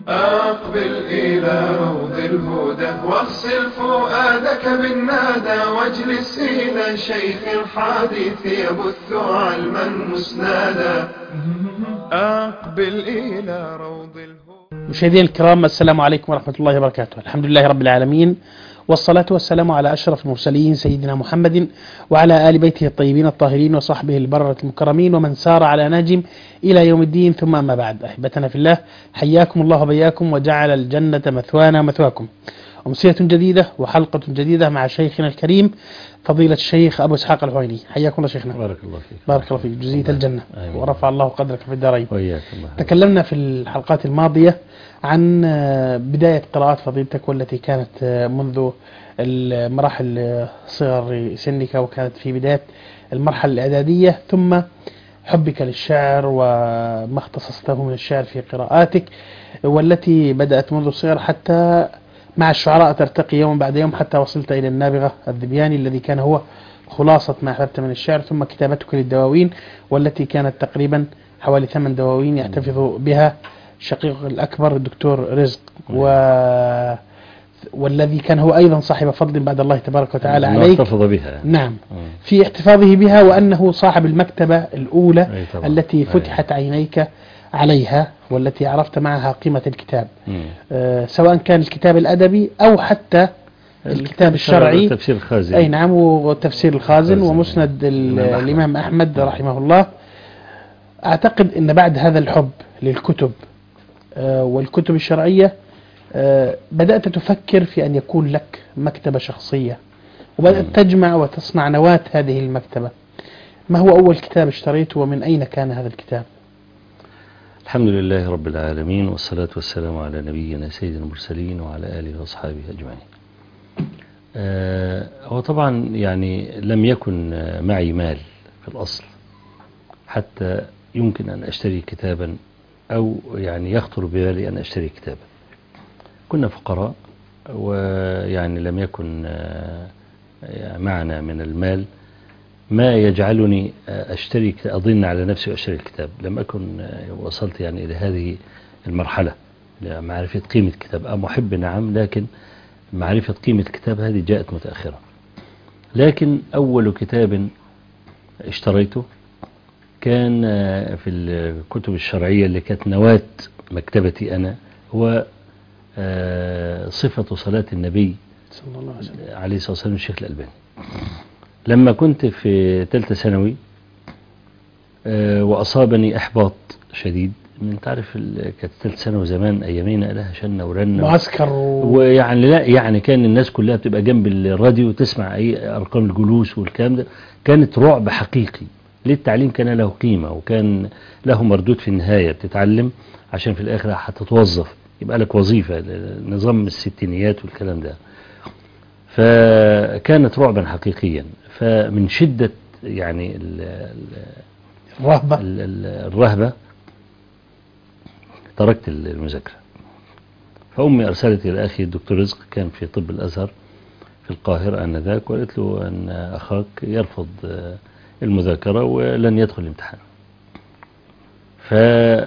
أقبل إلى روض الهدى واغسل فؤادك بالنادى واجلس إلى شيخ الحديث يبث علما مسنادا أقبل إلى روض الهدى مشاهدينا الكرام السلام عليكم ورحمة الله وبركاته الحمد لله رب العالمين والصلاة والسلام على أشرف المرسلين سيدنا محمد وعلى آل بيته الطيبين الطاهرين وصحبه البررة المكرمين ومن سار على ناجم إلى يوم الدين ثم أما بعد أحبتنا في الله حياكم الله وبياكم وجعل الجنة مثوانا مثواكم أمسية جديدة وحلقة جديدة مع شيخنا الكريم فضيلة الشيخ أبو إسحاق الحويني حياكم الله شيخنا بارك الله فيك بارك الله فيك جزية الجنة آمين. ورفع الله قدرك في الدارين وإياك الله تكلمنا في الحلقات الماضية عن آه، بداية قراءات فضيلتك والتي كانت آه، منذ المراحل آه، صغر سنك وكانت في بداية المرحلة الإعدادية ثم حبك للشعر وما اختصصته من الشعر في قراءاتك والتي بدأت منذ الصغر حتى مع الشعراء ترتقي يوم بعد يوم حتى وصلت إلى النابغة الذبياني الذي كان هو خلاصة ما أحببت من الشعر ثم كتابتك للدواوين والتي كانت تقريبا حوالي ثمان دواوين يحتفظ بها شقيق الأكبر الدكتور رزق و والذي كان هو أيضا صاحب فضل بعد الله تبارك وتعالى ما عليك احتفظ بها نعم مم. في احتفاظه بها وأنه صاحب المكتبة الأولى أي طبعا. التي أي. فتحت عينيك عليها والتي عرفت معها قيمة الكتاب مم. آه، سواء كان الكتاب الأدبي أو حتى الكتاب الشرعي تفسير الخازن أي نعم وتفسير الخازن الخازن. ومسند ال- الإمام أحمد. الإمام أحمد رحمه الله أعتقد أن بعد هذا الحب للكتب آه، والكتب الشرعية آه، بدأت تفكر في أن يكون لك مكتبة شخصية وبدأت مم. تجمع وتصنع نواة هذه المكتبة ما هو أول كتاب اشتريته ومن أين كان هذا الكتاب الحمد لله رب العالمين والصلاة والسلام على نبينا سيد المرسلين وعلى آله وأصحابه أجمعين آه، هو طبعا يعني لم يكن آه، معي مال في الأصل حتى يمكن أن أشتري كتابا أو يعني يخطر ببالي أن أشتري كتابا كنا فقراء ويعني لم يكن آه، معنا من المال ما يجعلني أشتري كت- أضن على نفسي وأشتري الكتاب لم أكن آه، وصلت يعني إلى هذه المرحلة لمعرفة قيمة الكتاب أم محب نعم لكن معرفة قيمة الكتاب هذه جاءت متأخرة لكن أول كتاب اشتريته كان آه، في الكتب الشرعية اللي كانت نواة مكتبتي أنا هو آه، صفة صلاة النبي صلى الله عليه وسلم عليه الصلاة والسلام الشيخ الألباني لما كنت في ثالثة ثانوي آه، وأصابني إحباط شديد من تعرف ال- كانت ثالثة ثانوي زمان أيامينا لها شنة ورنة معسكر و... ويعني لا يعني كان الناس كلها بتبقى جنب الراديو وتسمع أي أرقام الجلوس والكلام ده كانت رعب حقيقي ليه التعليم كان له قيمة وكان له مردود في النهاية بتتعلم عشان في الآخر هتتوظف يبقى لك وظيفة نظام الستينيات والكلام ده فكانت رعبا حقيقيا فمن شدة يعني ال ال الرهبة ال ال الرهبة تركت المذاكرة فأمي أرسلت إلى أخي الدكتور رزق كان في طب الأزهر في القاهرة آنذاك وقالت له أن أخاك يرفض آه، المذاكرة ولن يدخل الامتحان ف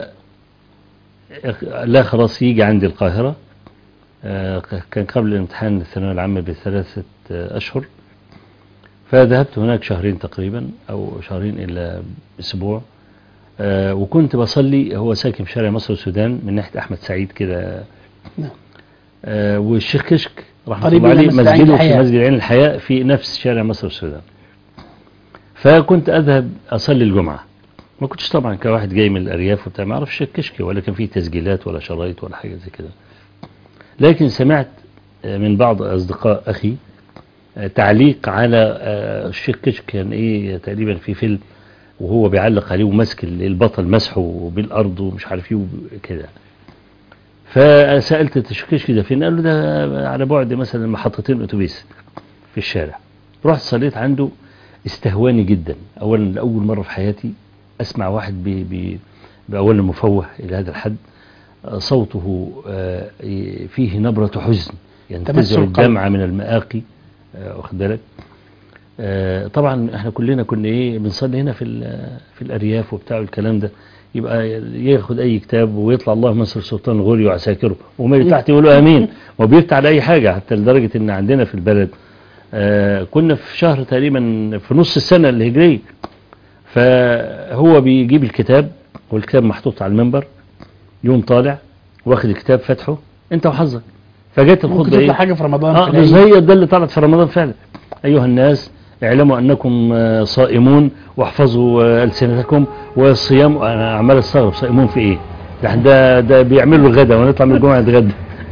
لا خلاص يجي عندي القاهرة آه، كان قبل الامتحان الثانوية العامة بثلاثة آه، أشهر فذهبت هناك شهرين تقريبا أو شهرين إلى أسبوع آه، وكنت بصلي هو ساكن في شارع مصر والسودان من ناحية أحمد سعيد كده نعم. آه، والشيخ كشك رحمة قريب الله من عليه مسجد عين مسجده في الحياة. مسجد عين الحياة في نفس شارع مصر والسودان فكنت أذهب أصلي الجمعة ما كنتش طبعا كواحد جاي من الأرياف وبتاع ما أعرفش الشيخ كشك ولا كان فيه تسجيلات ولا شرايط ولا حاجة زي كده لكن سمعت آه، من بعض أصدقاء أخي آه، تعليق على آه، الشيخ كشك كان إيه تقريبا في فيلم وهو بيعلق عليه وماسك البطل مسحه بالأرض ومش عارف ايه وكده فسألت التشكيش ده فين قال له ده على بعد مثلا محطتين أتوبيس في الشارع رحت صليت عنده استهواني جدا أولا لأول مرة في حياتي أسمع واحد بي بي بأولا مفوه إلى هذا الحد آه، صوته آه، فيه نبرة حزن تمس ينتزع القلب. الدمع من المآقي آه، واخد بالك آه، طبعا احنا كلنا كنا ايه بنصلي هنا في ال- في الارياف وبتاع الكلام ده يبقى ياخد اي كتاب ويطلع الله مصر سلطان غوري وعساكره وما تحت يقولوا امين وبيفتح على اي حاجه حتى لدرجه ان عندنا في البلد آه كنا في شهر تقريبا في نص السنه الهجريه فهو بيجيب الكتاب والكتاب محطوط على المنبر يوم طالع واخد الكتاب فتحه انت وحظك فجت ممكن الخطبه تطلع ايه حاجة في رمضان اه في العيد. زي ده اللي طلعت في رمضان فعلا ايها الناس اعلموا انكم آه، صائمون واحفظوا آه، السنتكم والصيام انا عمال استغرب صائمون في ايه ده إحنا ده ده بيعملوا الغدا ونطلع من الجمعه نتغدى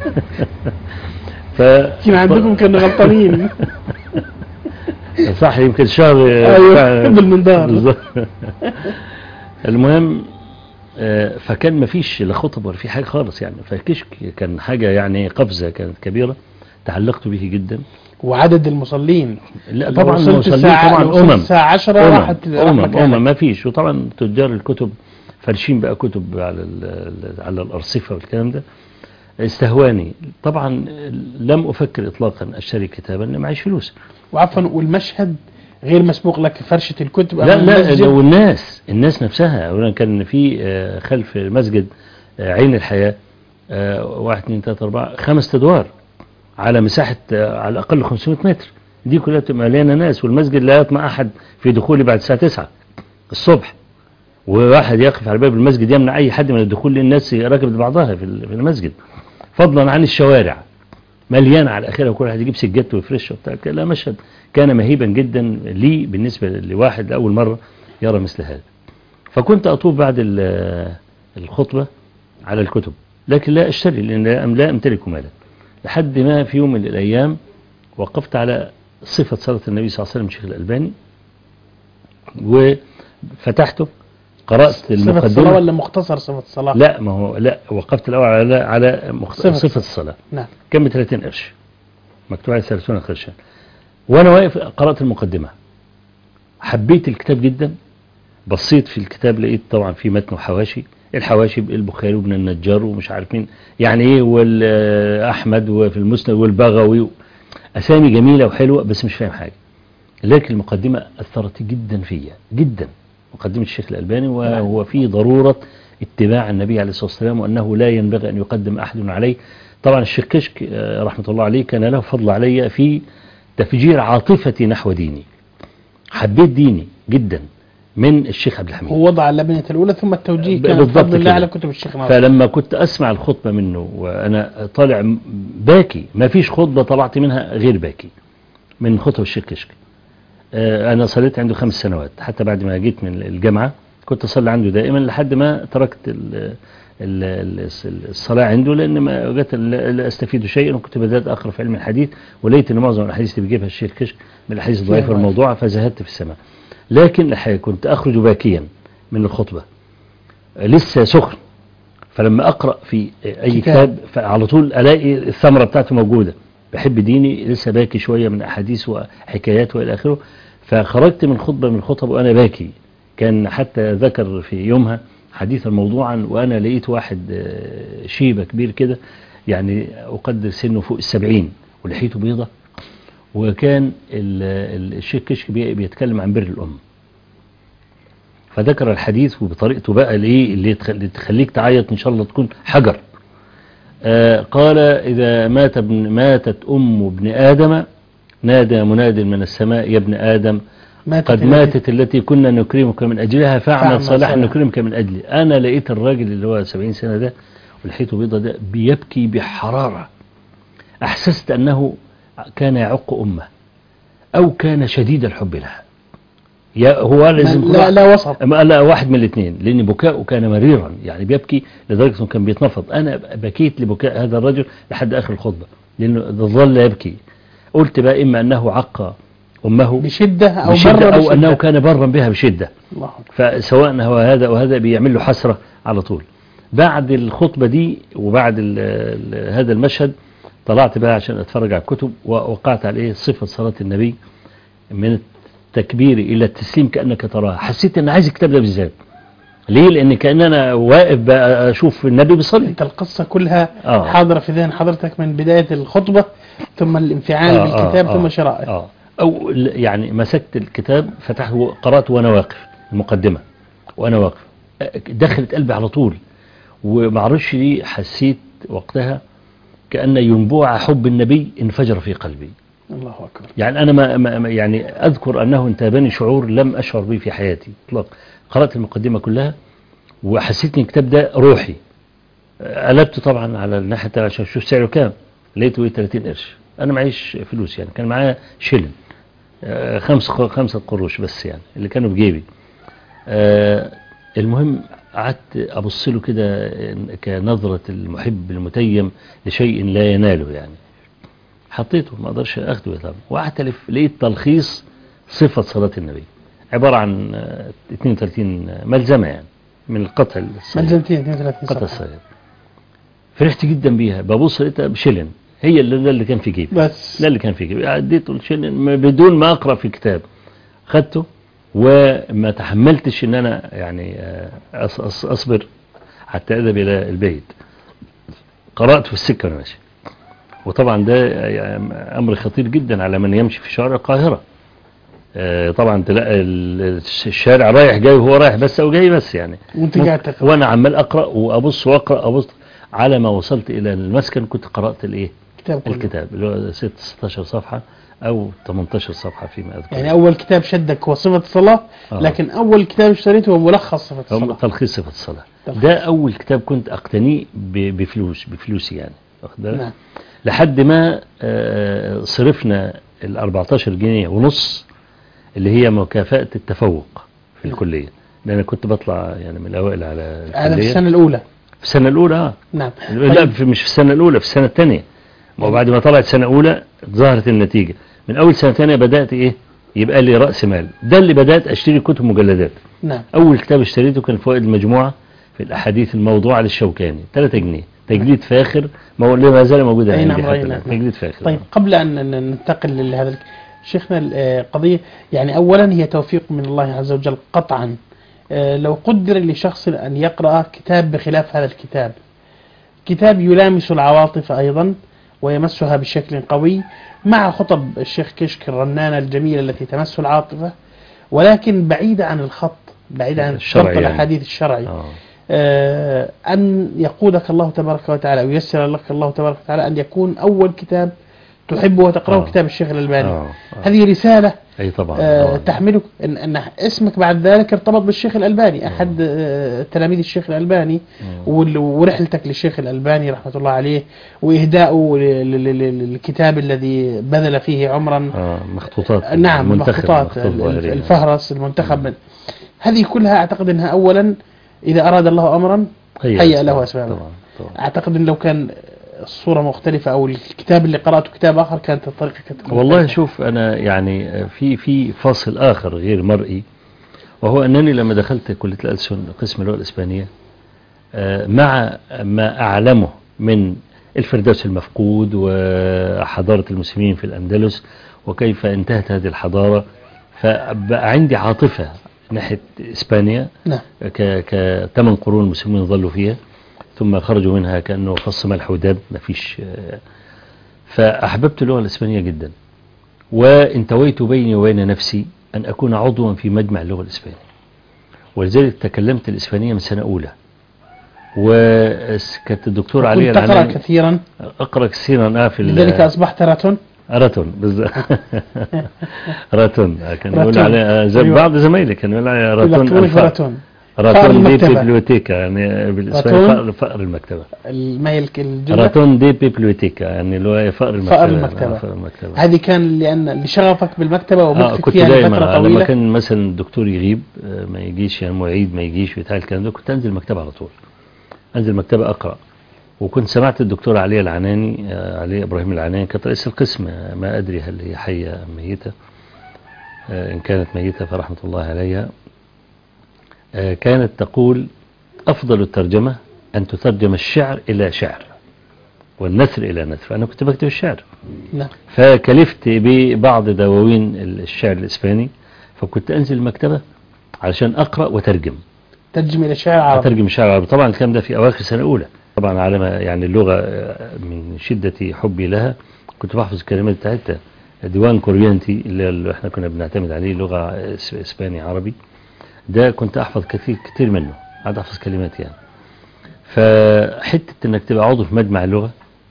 ف يمكن عندكم كانوا غلطانين صح يمكن شهر آه، أيوة، بتاع- بالمنظار. بالظبط. المهم آه، فكان ما فيش لا خطب ولا في حاجه خالص يعني فكشك كان حاجه يعني قفزه كانت كبيره تعلقت به جدا وعدد المصلين لا لو طبعا وصلت المصلين الساعة طبعا لو وصلت امم الساعة 10 امم راحت راح امم مكانك. امم ما فيش وطبعا تجار الكتب فارشين بقى كتب على ال- على الارصفه والكلام ده استهواني طبعا لم افكر اطلاقا اشتري كتابا لان معيش فلوس وعفوا والمشهد غير مسبوق لك فرشة الكتب لا أمام لا المسجد. لو الناس الناس نفسها اولا كان في آه، خلف مسجد آه، عين الحياه آه، واحد اثنين ثلاثة أربعة خمس أدوار على مساحة آه، على الأقل 500 متر دي كلها بتبقى مليانة ناس والمسجد لا يطمع أحد في دخوله بعد الساعة 9 الصبح وواحد يقف على باب المسجد يمنع أي حد من الدخول للناس راكب بعضها في ال- في المسجد فضلا عن الشوارع مليانة على آخرها وكل واحد يجيب سجادته ويفرشه وبتاع كده. لا مشهد كان مهيبا جدا لي بالنسبة لواحد لأول مرة يرى مثل هذا فكنت أطوف بعد ال- الخطبة على الكتب لكن لا أشتري لأن لا لا أمتلك مالا لحد ما في يوم من الأيام وقفت على صفة صلاة النبي صلى الله عليه وسلم الشيخ الألباني وفتحته قرأت صفة الصلاة المقدمة ولا مختصر صفة الصلاة لا ما هو لا وقفت الأول على على مخت... صفة صفة الصلاة نعم كان ب 30 قرش مكتوب عليه 30 قرشا وانا واقف قرأت المقدمة حبيت الكتاب جدا بصيت في الكتاب لقيت طبعا في متن وحواشي الحواشي البخاري وابن النجار ومش عارف مين يعني ايه والاحمد وفي المسند والبغوي اسامي جميله وحلوه بس مش فاهم حاجه لكن المقدمه اثرت جدا فيا جدا مقدمه الشيخ الالباني وهو في ضروره اتباع النبي عليه الصلاه والسلام وانه لا ينبغي ان يقدم احد عليه طبعا الشيخ كشك آه، رحمه الله عليه كان له فضل علي في تفجير عاطفتي نحو ديني حبيت ديني جدا من الشيخ عبد الحميد هو وضع اللبنة الأولى ثم التوجيه كان بالضبط بفضل الله كده. على كتب الشيخ ناصر فلما كنت أسمع الخطبة منه وأنا طالع م- باكي ما فيش خطبة طلعت منها غير باكي من خطب الشيخ كشك آه، أنا صليت عنده خمس سنوات حتى بعد ما جيت من الجامعة كنت أصلي عنده دائما لحد ما تركت ال- ال- ال- الصلاة عنده لأن ما وجدت لا لا أستفيد شيئا وكنت بدأت أقرأ في علم الحديث ولقيت أن معظم الأحاديث اللي بيجيبها الشيخ كشك من الأحاديث الضعيفة ضعيف. والموضوعة فزهدت في السماء لكن الحقيقة كنت أخرج باكيا من الخطبة لسه سخن فلما أقرأ في أي كتاب. كتاب فعلى طول ألاقي الثمرة بتاعته موجودة بحب ديني لسه باكي شوية من أحاديث وحكايات وإلى آخره فخرجت من خطبة من الخطب وأنا باكي كان حتى ذكر في يومها حديثا موضوعا وأنا لقيت واحد آه، شيبة كبير كده يعني أقدر سنه فوق السبعين ولحيته بيضة وكان ال- ال- الشيخ كشك بي- بيتكلم عن بر الأم فذكر الحديث وبطريقته بقى الايه اللي تخ- اللي تخليك تعيط ان شاء الله تكون حجر آه قال اذا مات ابن ماتت ام ابن ادم نادى مناد من السماء يا ابن ادم ماتت قد التي- ماتت التي كنا نكرمك من اجلها فاعمل فاعمل صالحا صالحا. نكرمك من اجله انا لقيت الراجل اللي هو 70 سنه ده ولحيته بيضه ده بيبكي بحراره احسست انه كان يعق امه او كان شديد الحب لها يا هو لازم كل لا واحد- لا وسط أما لا واحد من الاثنين لأن بكاؤه كان مريرا يعني بيبكي لدرجة أنه كان بيتنفض أنا بكيت لبكاء هذا الرجل لحد آخر الخطبة لأنه ظل يبكي قلت بقى إما أنه عق أمه بشدة أو بشدة مرة أو بشدة. أنه كان برا بها بشدة الله أكبر. فسواء هو هذا أو هذا بيعمل له حسرة على طول بعد الخطبة دي وبعد ال ال هذا المشهد طلعت بقى عشان أتفرج على الكتب ووقعت على إيه صفة صلاة النبي من التكبير إلى التسليم كأنك تراها حسيت أن عايز الكتاب ده بالذات ليه لأن كأن أنا واقف بقى أشوف النبي بيصلي أنت القصة كلها آه. حاضرة في ذهن حضرتك من بداية الخطبة ثم الانفعال آه، بالكتاب آه، ثم آه، شرائه آه. أو ل- يعني مسكت الكتاب فتحته قرأت وأنا واقف المقدمة وأنا واقف دخلت قلبي على طول ومعرفش ليه حسيت وقتها كأن ينبوع حب النبي انفجر في قلبي الله أكبر يعني أنا ما ما ما- يعني أذكر أنه انتابني شعور لم أشعر به في حياتي إطلاق قرأت المقدمة كلها وحسيت إن الكتاب ده روحي قلبت طبعا على الناحية التانية عشان أشوف سعره كام لقيته إيه 30 قرش أنا معيش فلوس يعني كان معايا شيلن آه، خمس خمسة قروش بس يعني اللي كانوا في جيبي آه، المهم قعدت أبص له كده كنظرة المحب المتيم لشيء لا يناله يعني حطيته ما اقدرش اخده طبعا وقعدت الف لقيت تلخيص صفة صلاة النبي عبارة عن آه، 32 ملزمة يعني من القطع الصغير ملزمتين 32 القطع صفحة الصغير فرحت جدا بيها ببص لقيتها بشلن هي اللي, ده اللي كان في جيبي بس ده اللي كان في جيبي اديته الشلن م- بدون ما اقرا في كتاب خدته وما تحملتش ان انا يعني آه، أص- أص- اصبر حتى اذهب الى البيت قرات في السكه وانا ماشي وطبعا ده يعني امر خطير جدا على من يمشي في شوارع القاهره آه، طبعا تلاقي ال- الشارع رايح جاي وهو رايح بس او جاي بس يعني وانت قاعد تقرأ وانا عمال اقرا وابص واقرا ابص على ما وصلت الى المسكن كنت قرات الايه كتاب كله. الكتاب اللي هو 16 صفحه او 18 صفحه فيما اذكر يعني أول كتاب شدك هو صفة الصلاة آه. لكن أول كتاب اشتريته هو ملخص صفة هم الصلاة تلخيص صفه الصلاه تلخيص. ده اول كتاب كنت اقتنيه ب- بفلوس بفلوسي يعني واخد بالك؟ نعم لحد ما آه، صرفنا ال 14 جنيه ونص اللي هي مكافأة التفوق في نعم. الكلية لأن كنت بطلع يعني من الأوائل على هذا في الكلية السنة الأولى في السنة الأولى آه. نعم لا في مش في السنة الأولى في السنة الثانية وبعد ما طلعت سنة أولى ظهرت النتيجة من أول سنة ثانية بدأت إيه يبقى لي رأس مال ده اللي بدأت أشتري كتب مجلدات نعم أول كتاب اشتريته كان فوائد المجموعة في الأحاديث الموضوعة للشوكاني 3 جنيه تجديد فاخر ما هو ما زال موجود أي عندي نعم، حتى رأينا. الآن تجديد فاخر طيب قبل أن أن ننتقل لهذا الك- شيخنا القضية يعني أولا هي توفيق من الله عز وجل قطعا آه، لو قدر لشخص أن يقرأ كتاب بخلاف هذا الكتاب كتاب يلامس العواطف أيضا ويمسها بشكل قوي مع خطب الشيخ كشك الرنانة الجميلة التي تمس العاطفة ولكن بعيدة عن الخط بعيدة عن الشرعي ضبط يعني. الأحاديث الشرعي آه. آه، أن يقودك الله تبارك وتعالى وييسر لك الله تبارك وتعالى أن يكون أول كتاب تحبه وتقرأه آه. كتاب الشيخ الألباني آه. آه. هذه رسالة أي طبعا آه، طبعاً. تحملك إن, أن اسمك بعد ذلك ارتبط بالشيخ الألباني أحد آه، تلاميذ الشيخ الألباني آه. وال- ورحلتك للشيخ الألباني رحمة الله عليه وإهداؤه ل- ل- ل- للكتاب الذي بذل فيه عمرا آه. مخطوطات نعم منتخب المخطوطات مخطوط ال- ظاهرية. الفهرس المنتخب من هذه كلها أعتقد أنها أولا إذا أراد الله أمرا هي هيأ له طبعاً. أسبابه. طبعا طبعا أعتقد أن لو كان الصورة مختلفة أو الكتاب اللي قرأته كتاب آخر كانت الطريقة كانت تكون والله مختلفة. شوف أنا يعني في في فاصل آخر غير مرئي وهو أنني لما دخلت كلية الألسن قسم اللغة الإسبانية آه، مع ما أعلمه من الفردوس المفقود وحضارة المسلمين في الأندلس وكيف انتهت هذه الحضارة فبقى عندي عاطفة ناحية إسبانيا نعم ك كثمان قرون المسلمين ظلوا فيها ثم خرجوا منها كأنه فص ملح وداب ما فيش آه، فأحببت اللغة الإسبانية جدا وانتويت بيني وبين نفسي أن أكون عضوا في مجمع اللغة الإسبانية ولذلك تكلمت الإسبانية من سنة أولى وكانت الدكتورة علي كنت تقرأ العناني كثيرا أقرأ كثيرا آه في ال- لذلك أصبحت راتون راتون بالظبط راتون كان يقول راتون. عليه زي أيوة. بعض زمايلي كانوا يقول عليه راتون إلكترونيك الفقر. راتون فقر راتون دي المكتبة. بيبليوتيكا يعني بالإسباني راتون. فقر, فقر المكتبة الميل الجملة راتون دي بيبليوتيكا يعني اللي هو فقر المكتبة فقر المكتبة. آه، فقر المكتبة هذه كان لأن لشغفك بالمكتبة آه ومكتك كنت فيها دايما لفترة آه، لما طويلة كان مثلا الدكتور يغيب آه، ما يجيش يعني معيد ما يجيش بتاع الكلام ده كنت انزل المكتبه على طول انزل المكتبه اقرا وكنت سمعت الدكتور علي العناني آه، علي ابراهيم العناني كانت رئيس القسم آه، ما ادري هل هي حيه ام ميته آه، ان كانت ميته فرحمه الله عليها آه، كانت تقول افضل الترجمه ان تترجم الشعر الى شعر والنثر الى نثر فانا كنت بكتب الشعر نعم فكلفت ببعض دواوين الشعر الإسباني فكنت أنزل المكتبة علشان أقرأ وترجم ترجم إلى شعر عربي أترجم الشعر العربي طبعا الكلام ده في أواخر سنة أولى طبعا على ما يعني اللغة آه، من شدة حبي لها كنت بحفظ الكلمات بتاعتها ديوان كوريانتي اللي اللي احنا كنا بنعتمد عليه لغة إس- إسباني عربي ده كنت أحفظ كثير كتير منه قاعد احفظ كلمات يعني فحتة انك تبقى عضو في مجمع اللغة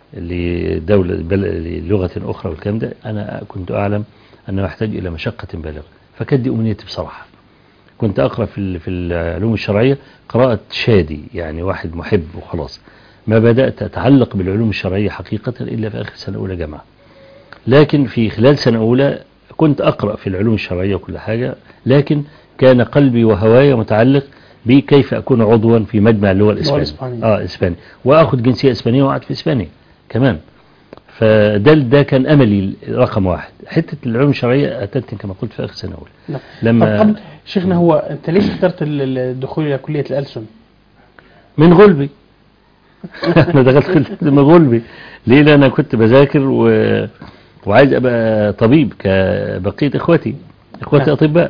لدولة بل- للغة اخرى والكلام ده انا كنت اعلم انه يحتاج الى مشقة بالغة فكانت دي امنيتي بصراحة كنت اقرا في ال- في العلوم الشرعية قراءة شادي يعني واحد محب وخلاص ما بدأت اتعلق بالعلوم الشرعية حقيقة الا في اخر سنة اولى جامعة لكن في خلال سنة أولى كنت أقرأ في العلوم الشرعية وكل حاجة لكن كان قلبي وهواي متعلق بكيف أكون عضوا في مجمع اللغة الإسبانية الإسبانية. آه إسباني وأخذ جنسية إسبانية وأقعد في إسبانيا كمان فده ده كان أملي رقم واحد حتة العلوم الشرعية أتتني كما قلت في آخر سنة أولى نعم. لما- طب قبل شيخنا هو انت ليش اخترت ال- ال- الدخول الى كليه الالسن؟ من غلبي انا دخلت كلية من غلبي ليه لان انا كنت بذاكر و... وعايز ابقى طبيب كبقيه اخواتي اخواتي نعم. اطباء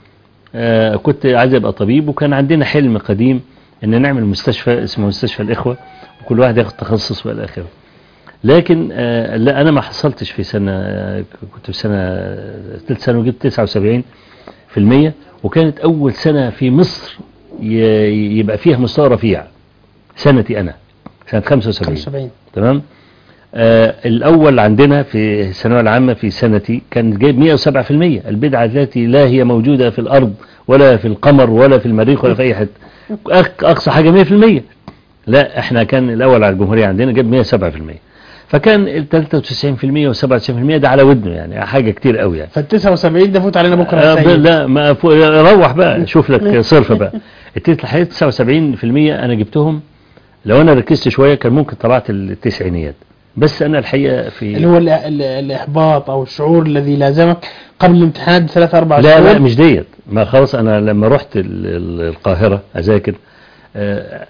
آه كنت عايز ابقى طبيب وكان عندنا حلم قديم ان نعمل مستشفى اسمه مستشفى الاخوه وكل واحد ياخد تخصص والى اخره لكن آه لا انا ما حصلتش في سنه آه، كنت في سنه ثالث سنه وجبت 79 في المية وكانت أول سنة في مصر ي- يبقى فيها مستوى رفيع سنتي أنا سنة 75 75 تمام آه الأول عندنا في الثانوية العامة في سنتي كان جايب 107% البدعة التي لا هي موجودة في الأرض ولا في القمر ولا في المريخ ولا في أي حتة أق- أقصى حاجة 100% لا احنا كان الأول على الجمهورية عندنا جاب 107% فكان ال 93% و 97% ده على ودنه يعني حاجة كتير قوي يعني فال 79 ده فوت علينا بكره آه، ب- السيد. لا ما فوق- روح بقى شوف لك صرف بقى التلت الحقيقة 79% انا جبتهم لو انا ركزت شوية كان ممكن طلعت التسعينيات بس انا الحقيقة في اللي هو ال- ال- الاحباط او الشعور الذي لازمك قبل الامتحان بثلاث اربع لا شهور لا مش ديت ما خلاص انا لما رحت ال- ال- القاهرة اذاكر آه،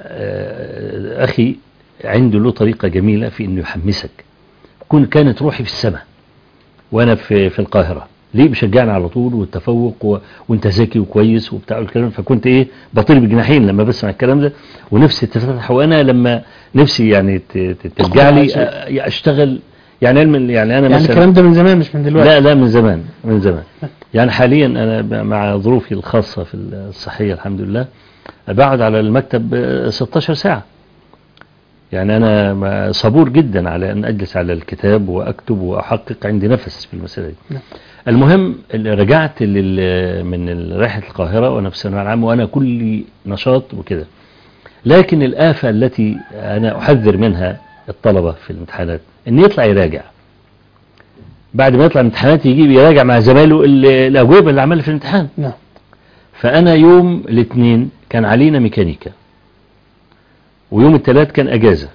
آه، اخي عنده له طريقة جميلة في انه يحمسك كن كانت روحي في السماء وانا في في القاهرة ليه بيشجعني على طول والتفوق و... وانت ذكي وكويس وبتاع الكلام فكنت ايه بطير بجناحين لما بسمع الكلام ده ونفسي تفتح وانا لما نفسي يعني ت- ت- ترجع لي شيء. أ- اشتغل يعني علم يعني انا يعني مثلا الكلام ده من زمان مش من دلوقتي لا لا من زمان من زمان يعني حاليا انا ب- مع ظروفي الخاصة في الصحية الحمد لله بقعد على المكتب آه، 16 ساعة يعني انا ما- صبور جدا على ان اجلس على الكتاب واكتب واحقق عندي نفس في المسألة دي نعم. المهم اللي رجعت لل- من رحلة القاهرة وانا في الثانوية العامة وانا كل نشاط وكده لكن الآفة التي انا احذر منها الطلبة في الامتحانات ان يطلع يراجع بعد ما يطلع الامتحانات يجيب يراجع مع زمايله ال- الأجوبة اللي عملها في الامتحان نعم فأنا يوم الاثنين كان علينا ميكانيكا ويوم الثلاث كان أجازة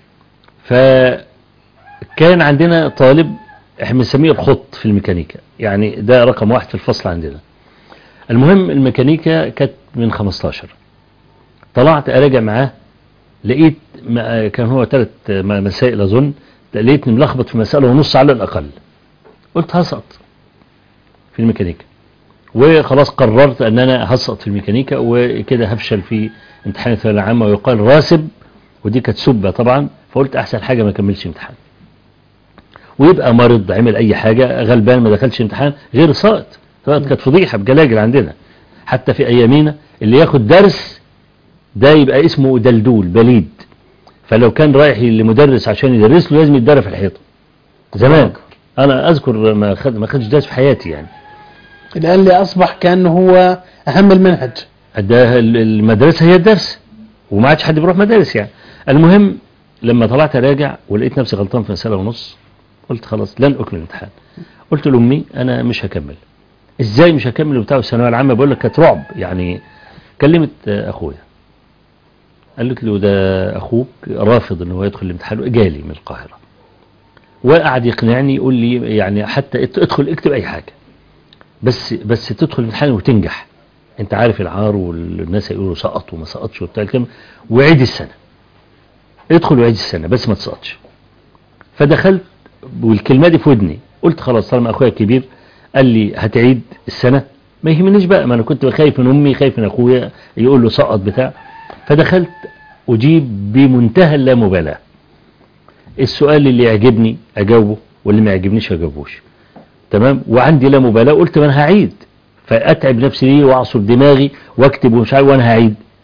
فكان عندنا طالب احنا بنسميه الخط في الميكانيكا يعني ده رقم واحد في الفصل عندنا المهم الميكانيكا كانت من 15 طلعت أراجع معاه لقيت ما- كان هو ثلاث مسائل أظن لقيتني ملخبط في مسألة ونص على الأقل قلت هسقط في الميكانيكا وخلاص قررت ان انا هسقط في الميكانيكا وكده هفشل في امتحان الثانويه العامه ويقال راسب ودي كانت سبه طبعا فقلت احسن حاجه ما اكملش امتحان ويبقى مريض عمل اي حاجه غلبان ما دخلش امتحان غير ساقط ساقط كانت فضيحه بجلاجل عندنا حتى في ايامينا اللي ياخد درس ده يبقى اسمه دلدول بليد فلو كان رايح لمدرس عشان يدرس له لازم يتدرب في الحيطه زمان انا اذكر ما خد ما خدش درس في حياتي يعني الآن اللي أصبح كأنه هو أهم المنهج ده ال- المدرسة هي الدرس وما عادش حد بيروح مدارس يعني المهم لما طلعت راجع ولقيت نفسي غلطان في مسألة ونص قلت خلاص لن أكمل الامتحان قلت لأمي أنا مش هكمل إزاي مش هكمل وبتاع الثانوية العامة بقول لك كانت رعب يعني كلمت آه، أخويا قالت له ده أخوك رافض إن هو يدخل الامتحان جالي من القاهرة وقعد يقنعني يقول لي يعني حتى ات- ادخل اكتب أي حاجة بس بس تدخل الامتحان وتنجح انت عارف العار والناس هيقولوا سقط وما سقطش وبتاع الكلام وعيد السنة ادخل وعيد السنة بس ما تسقطش فدخلت والكلمة دي في ودني قلت خلاص طالما اخويا الكبير قال لي هتعيد السنة ما يهمنيش بقى ما انا كنت خايف من امي خايف من اخويا يقول له سقط بتاع فدخلت اجيب بمنتهى اللامبالاة السؤال اللي يعجبني اجاوبه واللي ما يعجبنيش ما اجاوبوش تمام وعندي لا مبالاة قلت ما انا هعيد فاتعب نفسي ليه واعصر دماغي واكتب ومش عارف وانا هعيد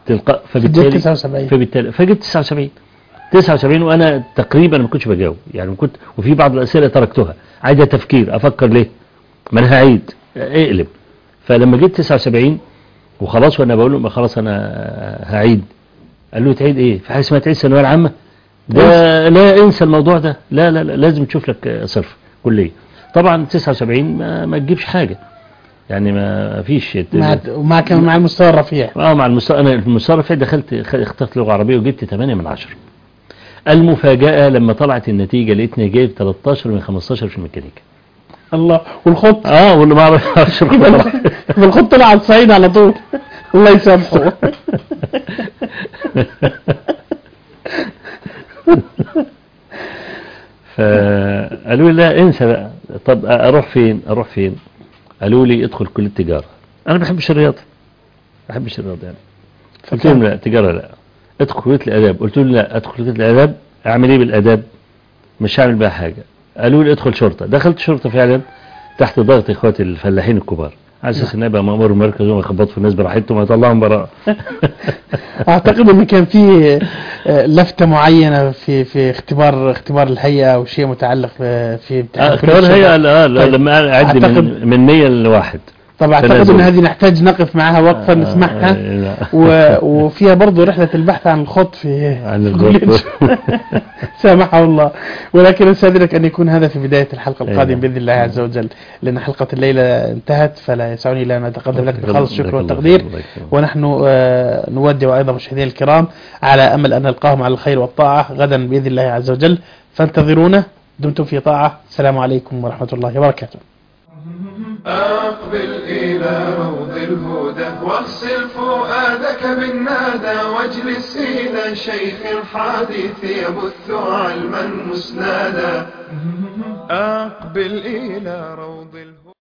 تلقى جبت فبالتالي 79 فبالتالي فجبت 79 79 وانا تقريبا ما كنتش بجاوب يعني ما كنت وفي بعض الاسئله تركتها عايزه تفكير افكر ليه ما انا هعيد اقلب فلما جيت 79 وخلاص وانا بقول له ما خلاص انا هعيد قال له تعيد ايه في حاجه اسمها تعيد الثانويه العامه ده لا انسى الموضوع ده لا لا, لا لازم تشوف لك صرف كليه طبعا 79 ما, ما تجيبش حاجه يعني ما فيش مع مع كان مع المستوى الرفيع اه مع المستوى انا المستوى الرفيع دخلت خ- اخترت لغه عربيه وجبت 8 من 10 المفاجاه لما طلعت النتيجه لقيتني جايب 13 من 15 في الميكانيكا الله والخط اه واللي ما اعرفش بالخط طلع على الصعيد على طول الله يسامحه فقالوا لي لا انسى بقى طب اروح فين اروح فين قالوا لي ادخل كليه التجاره انا ما بحبش الرياضه ما بحبش الرياضه يعني قلت لهم لا تجاره لا ادخل كليه الاداب قلت لهم لا ادخل كليه الاداب اعمل ايه بالاداب مش هعمل بها حاجه قالوا لي ادخل شرطه دخلت شرطه فعلا تحت ضغط اخواتي الفلاحين الكبار على اساس ان ابقى مامور مركز وما يخبطوا في الناس براحتهم ويطلعهم براءه اعتقد ان كان في آه، لفتة معينة في في اختبار اختبار الهيئة او شيء متعلق في في امتحان آه، كلية اختبار هي الشرطة. لا لا طيب. لما اعد أعتقد- من من 100 لواحد طبعا اعتقد تنازل. ان هذه نحتاج نقف معها وقفة آه، نسمعها آه، لا. و... وفيها برضه رحلة البحث عن الخط في عن في كلية الخط. الشرطة. سامحه الله ولكن استاذنك ان يكون هذا في بداية الحلقة القادمة أيوة. باذن الله عز وجل لان حلقة الليلة انتهت فلا يسعني الا ان اتقدم لك بخالص الشكر جزاك الله والتقدير خير. الله يكرمك. ونحن آه، نودع أيضا مشاهدينا الكرام على أمل أن نلقاهم على الخير والطاعة غدا بإذن الله عز وجل فانتظرونا دمتم في طاعة السلام عليكم ورحمة الله وبركاته أقبل إلى روض الهدى واغسل فؤادك بالنادى واجلس إلى شيخ الحديث يبث علما مسنادا أقبل إلى روض الهدى